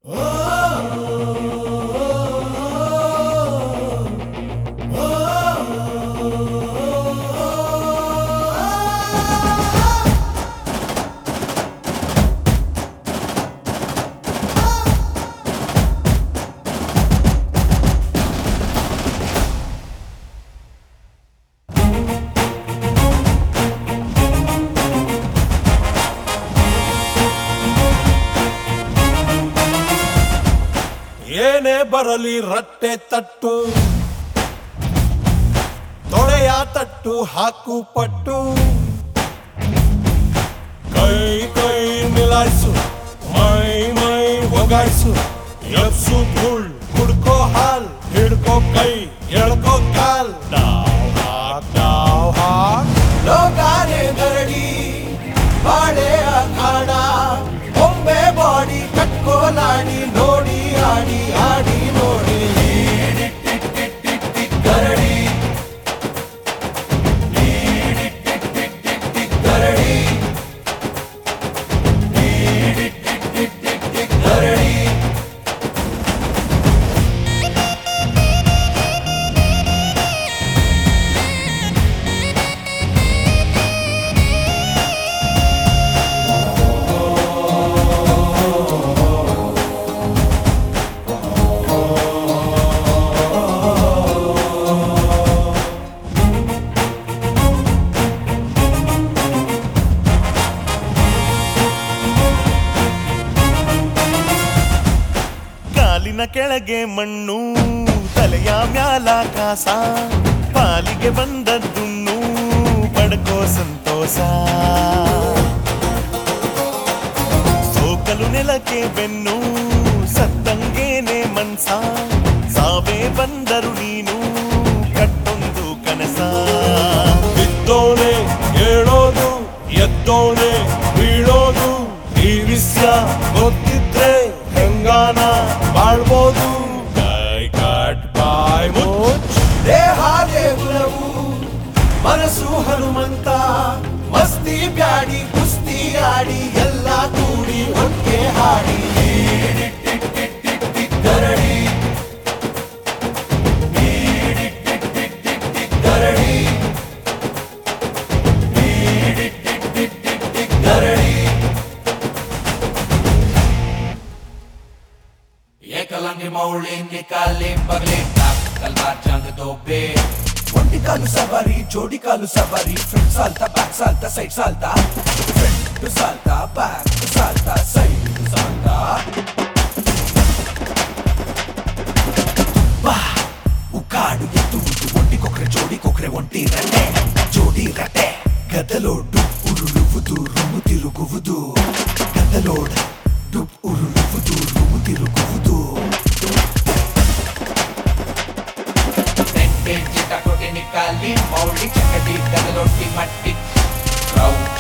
ಏನೇ ಬರಲಿ ರಟ್ಟೆ ತಟ್ಟು ತೊಳೆಯ ತಟ್ಟು ಹಾಕು ಪಟ್ಟು ಕೈ ಕೈ ಮಿಲಾಯಿಸು ಮೈ ಮೈ ಒಗಾಯಿಸು ಎಪ್ಸು ಧೂಳ್ ಕುಡ್ಕೋ ಹಾಲ್ ಹಿಡ್ಕೋ ಕೈ ಎಳ್ಕೋ ಕಾಲ್ ಡಾವ್ ಹಾಕ್ ಡಾವ್ ಹಾಕ್ ಲೋಕಾನೆ ಗರಡಿ ಬಾಳೆ ಅಖಾಡ ಒಮ್ಮೆ ಬಾಡಿ ಕಟ್ಕೋಲಾಡಿ ನೋಡಿ ಆಡಿ ಆಡಿ ನೋಡಿ ಗರಡಿ ಗರಡಿ ಗರಡಿ ಕಾಲಿನ ಕೆಳಗೆ ಮಣ್ಣು ತಲೆಯ ಮ್ಯಾಲ ಕಾಸ ಪಾಲಿಗೆ ಬಂದದ್ದುಣ್ಣು ಪಡ್ಕೋ ಸಂತೋಷ ಸೋಕಲು ನೆಲಕ್ಕೆ ಬೆನ್ನು ಸತ್ತಂಗೇನೆ ಮನ್ಸ ಸಾವೇ ಬಂದರು ನೀನು ಕಟ್ಟೊಂದು ಕನಸ ಬಿದ್ದೋನೆ ಹೇಳೋದು ಎದ್ದೋನೆ ಬೀಳೋದು ಈ ವಿಷಯ ಗೊತ್ತಿದ್ರೆ ಹೆಂಗಾನ ಬಾಳ್ಬೋದು ಕೈ ಕಟ್ ಬಾಯ್ ಮುಚ್ಚ್ ದೇಹ ದೇಗುಲವು ಮನಸ್ಸು ಹನುಮಂತ ಮಸ್ತಿ ಬ್ಯಾಡಿ ಕುಸ್ತಿ ಆಡಿ ಎಲ್ಲ ಕೂಡಿ ಒಟ್ಟಿಗೆ ಹಾಡಿ ಗರಡಿ ಗರಡಿ ಗರಡಿ ಏಕಲಂಗಿ ಮೌಳಿ ನಿಕಾಲಿ ಪಗಲಿ ಕಲ್ಮಾರ್ ಜಂಗ್ ದೋಬೆ ಒಂಟಿ ಕಾಲು ಸವಾರಿ ಜೋಡಿ ಕಾಲು ಸವಾರಿ ಫ್ರಂಟ್ ಸಾಲ್ತಾ ಬ್ಯಾಕ್ ಸಾಲ್ತಾ ಸೈಡ್ ಸಾಲ್ತಾ ಫ್ರಂಟ್ ಸಾಲ್ತಾ ಬ್ಯಾಕ್ ಸಾಲ್ತಾ ಸೈಡ್ ಸಾಲ್ತಾ ಬಾ ಉಕ್ಕಾಡು ಎತ್ತುವುದು ಒಂಟಿ ಕೊಕ್ರೆ ಜೋಡಿ ಕೊಕ್ರೆ ಒಂಟಿ ರಟ್ಟೆ ಜೋಡಿ ರಟ್ಟೆ ಗದಲೋಡು ಉರುಳುವುದು ರುಮು ತಿರುಗುವುದು ಗದಲೋಡ್ ಡುಬ್ ಉರುಳುವುದು ರುಮು ತಿರುಗುವುದು ಚಿಟಕೊಟಿ ನಿಕಾಲಿ ಮೌಳಿ ಚಕಟಿ ಗದಲೊಟ್ಟಿ ಮಟ್ಟಿ ರೌ